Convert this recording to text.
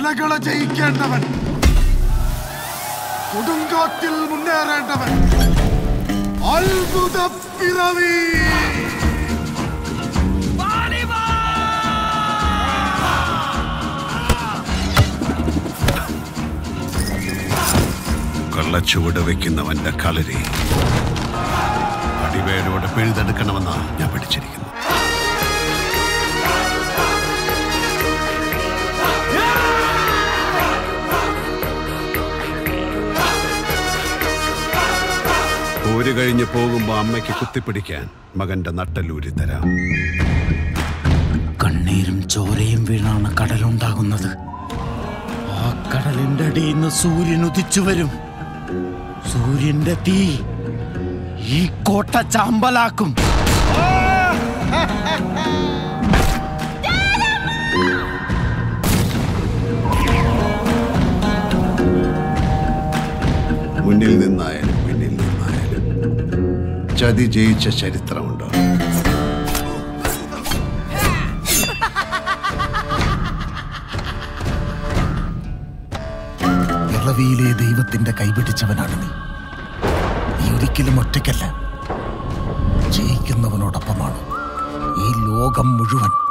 മലകളെ ജയിക്കേണ്ടവൻ കൊടുങ്കാറ്റിൽ മുന്നേറേണ്ടവൻ അത്ഭുത പിറവി കള്ളച്ചുവട് വെക്കുന്നവന്റെ കളരി അടിവേരോടെ പിഴുതെടുക്കണമെന്നാ ഞാൻ പഠിച്ചിരിക്കുന്നത് ഊര് കഴിഞ്ഞ് പോകുമ്പോ അമ്മയ്ക്ക് കുത്തിപ്പിടിക്കാൻ മകന്റെ നട്ടലൂരി തരാം കണ്ണീരും ചോരയും വീണാണ് കടലുണ്ടാകുന്നത് ആ കടലിന്റെ അടിയിൽ നിന്ന് സൂര്യൻ ഉദിച്ചു വരും സൂര്യന്റെ തീ ഈ കോട്ട ചാമ്പലാക്കും മുന്നിൽ നിന്നായാലും പിന്നിൽ നിന്നായാലും ചതി ജയിച്ച ചരിത്രമുണ്ടോ പിറവിയിലെ ദൈവത്തിന്റെ കൈപിടിച്ചവനാണ് നീ നീ ഒരിക്കലും ഒറ്റയ്ക്കല്ല ജയിക്കുന്നവനോടൊപ്പമാണ് ഈ ലോകം മുഴുവൻ